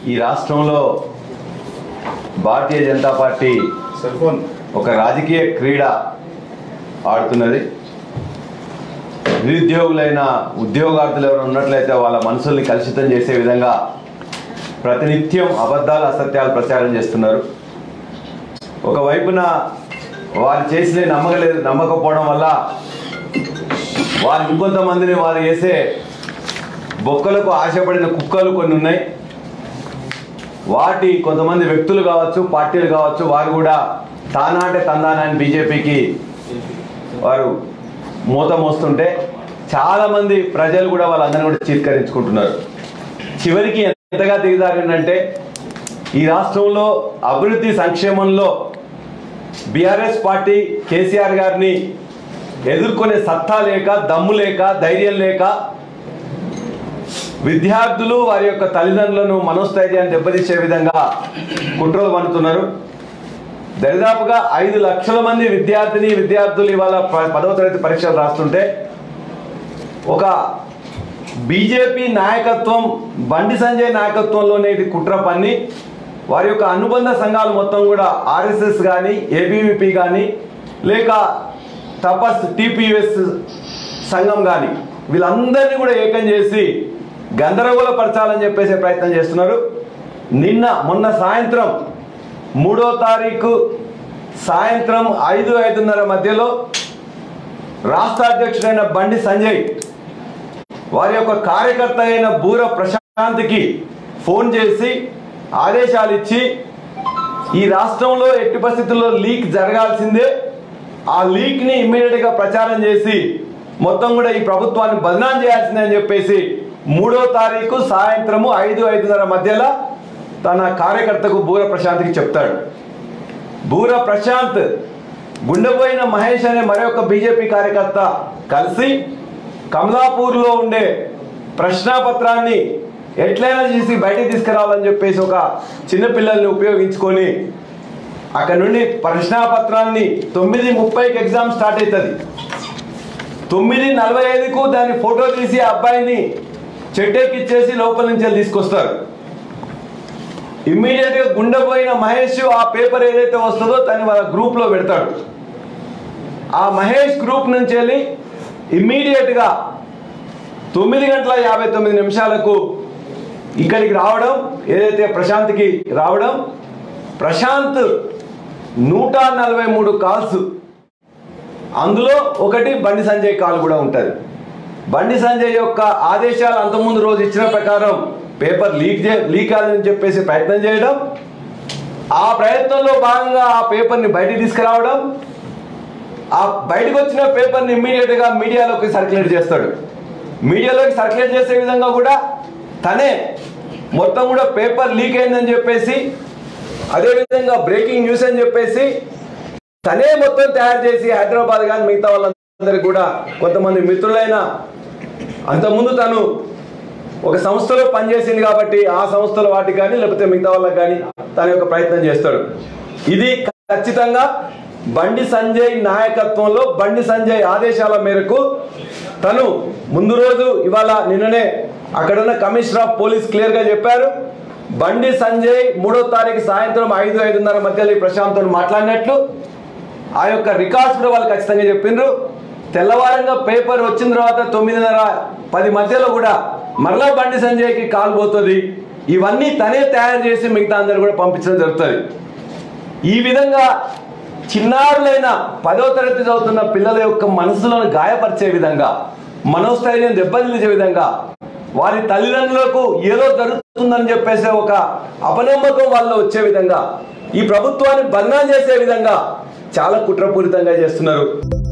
ఈ రాష్ట్రంలో Bharatiya Janata Party cell phone ఒక రాజకీయ క్రీడ ఆడుతున్నది నిరుద్యోగులైన ఉద్యోగార్థులు ఎవరు ఉన్నట్లయితే వాళ్ళ మనసుల్ని కలుషితం చేసే విధంగా ప్రతినిత్యం అబద్ధాలు అసత్యాలు ప్రచారం చేస్తున్నారు ఒకవైపున వారు చేసిన నమ్మకలేదు నమ్మకపోవడం వల్ల వారు ఇంకొంతమందిని వారు చేసే బొక్కలకు ఆశపడిన కుక్కలు కొన్ని ఉన్నాయి వాటి కొంతమంది వ్యక్తులు కావచ్చు పార్టీలు కావచ్చు వారు కూడా తానాటే తందానాన్ని బీజేపీకి వారు మూత మోస్తుంటే చాలా మంది ప్రజలు కూడా వాళ్ళందరినీ కూడా చీత్కరించుకుంటున్నారు చివరికి ఎంతగా దిగజారిందంటే ఈ రాష్ట్రంలో అభివృద్ధి సంక్షేమంలో బీఆర్ఎస్ పార్టీ కేసీఆర్ గారిని ఎదుర్కొనే సత్తా లేక దమ్ము లేక ధైర్యం లేక విద్యార్థులు వారి యొక్క తల్లిదండ్రులను మనోస్థైర్యాన్ని దెబ్బతీసే విధంగా కుట్రలు పన్నుతున్నారు దరిదాపుగా ఐదు లక్షల మంది విద్యార్థిని విద్యార్థులు ఇవాళ ప- పదవ తరగతి పరీక్షలు రాస్తుంటే ఒక బీజేపీ నాయకత్వం బండి సంజయ్ నాయకత్వంలోనే ఇది కుట్ర పన్ని వారి యొక్క అనుబంధ సంఘాలు మొత్తం కూడా ఆర్ఎస్ఎస్ కానీ ఏబీవీపీ కానీ లేక తపస్ టీపీఎస్ సంఘం కానీ వీళ్ళందరినీ కూడా ఏకం చేసి గందరగోళపరచాలని చెప్పేసి ప్రయత్నం చేస్తున్నారు నిన్న మొన్న సాయంత్రం మూడో తారీఖు సాయంత్రం ఐదు ఐదున్నర మధ్యలో రాష్ట్ర అధ్యక్షుడైన బండి సంజయ్ వారి యొక్క కార్యకర్త అయిన బూర ప్రశాంత్కి ఫోన్ చేసి ఆదేశాలు ఇచ్చి ఈ రాష్ట్రంలో ఎట్టి పరిస్థితుల్లో లీక్ జరగాల్సిందే ఆ లీక్ని ఇమ్మీడియట్గా ప్రచారం చేసి మొత్తం కూడా ఈ ప్రభుత్వాన్ని బదనాం చేయాల్సిందే అని చెప్పేసి మూడో తారీఖు సాయంత్రము ఐదు ఐదున్నర మధ్యలో తన కార్యకర్తకు బూర ప్రశాంత్కి చెప్తాడు బూర ప్రశాంత్ గుండెపోయిన మహేష్ అనే మరొక బీజేపీ కార్యకర్త కలిసి కమలాపూర్లో ఉండే ప్రశ్నాపత్రాన్ని ఎట్లయినా చేసి బయటికి తీసుకురావాలని చెప్పేసి ఒక చిన్నపిల్లల్ని ఉపయోగించుకొని అక్కడ నుండి ప్రశ్నాపత్రాన్ని తొమ్మిది ముప్పైకి ఎగ్జామ్ స్టార్ట్ అవుతుంది తొమ్మిది నలభై ఐదుకు దాన్ని ఫోటో తీసి ఆ అబ్బాయిని చెట్టెక్కిచ్చేసి లోపల నుంచి వెళ్ళి తీసుకొస్తారు ఇమ్మీడియట్ గా గుండెపోయిన మహేష్ ఆ పేపర్ ఏదైతే వస్తుందో దాన్ని వాళ్ళ గ్రూప్ లో పెడతాడు ఆ మహేష్ గ్రూప్ నుంచి వెళ్ళి ఇమ్మీడియట్ గా తొమ్మిది గంటల యాభై తొమ్మిది నిమిషాలకు ఇక్కడికి రావడం ఏదైతే ప్రశాంత్కి రావడం ప్రశాంత్ నూట నలభై మూడు కాల్స్ అందులో ఒకటి బండి సంజయ్ కాల్ కూడా ఉంటుంది బండి సంజయ్ యొక్క ఆదేశాలు అంతకుముందు రోజు ఇచ్చిన ప్రకారం పేపర్ లీక్ చే లీక్ కాదని చెప్పేసి ప్రయత్నం చేయడం ఆ ప్రయత్నంలో భాగంగా ఆ పేపర్ని బయటికి తీసుకురావడం ఆ బయటకు వచ్చిన పేపర్ని ఇమ్మీడియట్ గా మీడియాలోకి సర్క్యులేట్ చేస్తాడు మీడియాలోకి సర్క్యులేట్ చేసే విధంగా కూడా తనే మొత్తం కూడా పేపర్ లీక్ అయిందని చెప్పేసి అదేవిధంగా బ్రేకింగ్ న్యూస్ అని చెప్పేసి తనే మొత్తం తయారు చేసి హైదరాబాద్ కానీ మిగతా వాళ్ళందరికీ కూడా కొంతమంది మిత్రులైన అంతకుముందు తను ఒక సంస్థలో పనిచేసింది కాబట్టి ఆ సంస్థల వాటికి కానీ లేకపోతే మిగతా వాళ్ళకి కానీ తన యొక్క ప్రయత్నం చేస్తాడు ఇది ఖచ్చితంగా బండి సంజయ్ నాయకత్వంలో బండి సంజయ్ ఆదేశాల మేరకు తను ముందు రోజు ఇవాళ నిన్ననే అక్కడున్న కమిషనర్ ఆఫ్ పోలీస్ క్లియర్ గా చెప్పారు బండి సంజయ్ మూడో తారీఖు సాయంత్రం ఐదు ఐదున్నర మధ్యలో ఈ ప్రశాంత్తో మాట్లాడినట్లు ఆ యొక్క రికార్డ్స్ కూడా వాళ్ళు ఖచ్చితంగా చెప్పిండ్రు తెల్లవారంగా పేపర్ వచ్చిన తర్వాత తొమ్మిదిన్నర పది మధ్యలో కూడా మరలా బండి సంజయ్కి కాల్ పోతుంది ఇవన్నీ తనే తయారు చేసి మిగతా అందరు కూడా పంపించడం జరుగుతుంది ఈ విధంగా చిన్నారులైన పదో తరగతి చదువుతున్న పిల్లల యొక్క మనసులను గాయపరిచే విధంగా మనోస్థైర్యం దెబ్బతీసే విధంగా వారి తల్లిదండ్రులకు ఏదో జరుగుతుందని చెప్పేసి ఒక అపనమ్మకం వాళ్ళు వచ్చే విధంగా ఈ ప్రభుత్వాన్ని బదనాం చేసే విధంగా చాలా కుట్రపూరితంగా చేస్తున్నారు